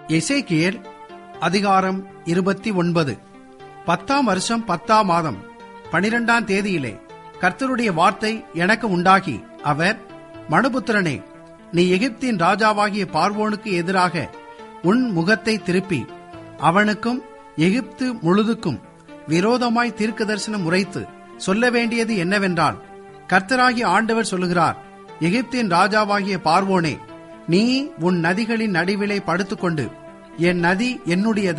எசேக்கியேல் அதிகாரம் இருபத்தி ஒன்பது பத்தாம் வருஷம் பத்தாம் மாதம் பனிரெண்டாம் தேதியிலே கர்த்தருடைய வார்த்தை எனக்கு உண்டாகி அவர் மனுபுத்திரனே நீ எகிப்தின் ராஜாவாகிய பார்வோனுக்கு எதிராக உன் முகத்தை திருப்பி அவனுக்கும் எகிப்து முழுதுக்கும் விரோதமாய் தீர்க்க தரிசனம் உரைத்து சொல்ல வேண்டியது என்னவென்றால் கர்த்தராகிய ஆண்டவர் சொல்லுகிறார் எகிப்தின் ராஜாவாகிய பார்வோனே நீ உன் நதிகளின் நடுவிலே படுத்துக்கொண்டு என் நதி என்னுடையது